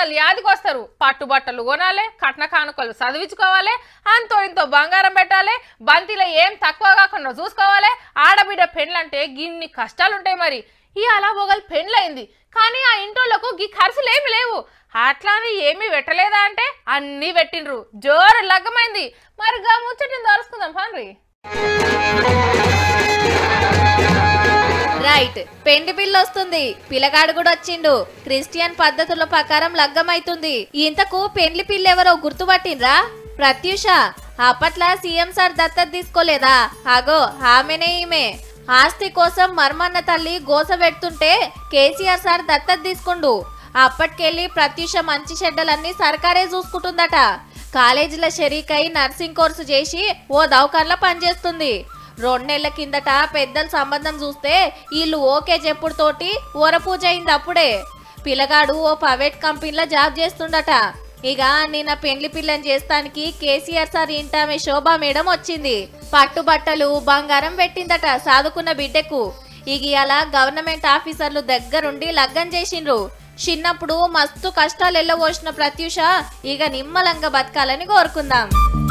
వాళ్ళు యాదికి వస్తారు పట్టుబట్టలు కొనాలి కట్న కానుకలు చదివించుకోవాలి అంతో ఇంతో బంగారం పెట్టాలి బంతిలో ఏం తక్కువ కాకుండా చూసుకోవాలి ఆడబిడ్డ పెండ్లంటే గిన్ని కష్టాలు ఉంటాయి మరి ఇవాళ ఒకళ్ళు పెండ్లైంది కానీ ఆ ఇంటోళ్ళకు గీ ఖర్చులు ఏమి లేవు అట్లానే ఏమీ పెట్టలేదా అంటే అన్నీ పెట్టిండ్రు జోరు లగ్గమైంది మరి గా ముచ్చటిని దోలుసుకుందాం పండ్రి రైట్ పెండి బిల్లు వస్తుంది పిల్లగాడు కూడా వచ్చిండు క్రిస్టియన్ పద్ధతుల ప్రకారం లగ్గమైతుంది ఇంతకు పెండ్లి పిల్ల ఎవరో గుర్తుపట్టిండ్రా ప్రత్యూష అప్పట్లా సీఎం సార్ దత్తత తీసుకోలేదా అగో ఆమెనే ఈమె ఆస్తి కోసం మర్మన్న తల్లి గోస పెడుతుంటే కేసీఆర్ సార్ దత్తత తీసుకుండు అప్పటికెళ్ళి ప్రత్యూష మంచి చెడ్డలన్నీ సర్కారే చూసుకుంటుందట కాలేజీల షరీకై నర్సింగ్ కోర్సు చేసి ఓ దవాఖాన్లో పనిచేస్తుంది రెండు నెలల కిందట పెద్దల సంబంధం చూస్తే వీళ్ళు ఓకే చెప్పుడుతోటి పూజ అయింది అప్పుడే పిల్లగాడు ఓ ప్రైవేట్ కంపెనీలో జాబ్ చేస్తుండట ఇక నిన్న పెండ్లి పిల్లని చేస్తానికి కేసీఆర్ సార్ ఇంటామె శోభా మేడం వచ్చింది పట్టుబట్టలు బంగారం పెట్టిందట సాదుకున్న బిడ్డకు ఇక ఇలా గవర్నమెంట్ ఆఫీసర్లు దగ్గరుండి లగ్గం చేసిండ్రు చిన్నప్పుడు మస్తు కష్టాలు ఎల్లవోసిన ప్రత్యూష ఇక నిమ్మలంగా బతకాలని కోరుకుందాం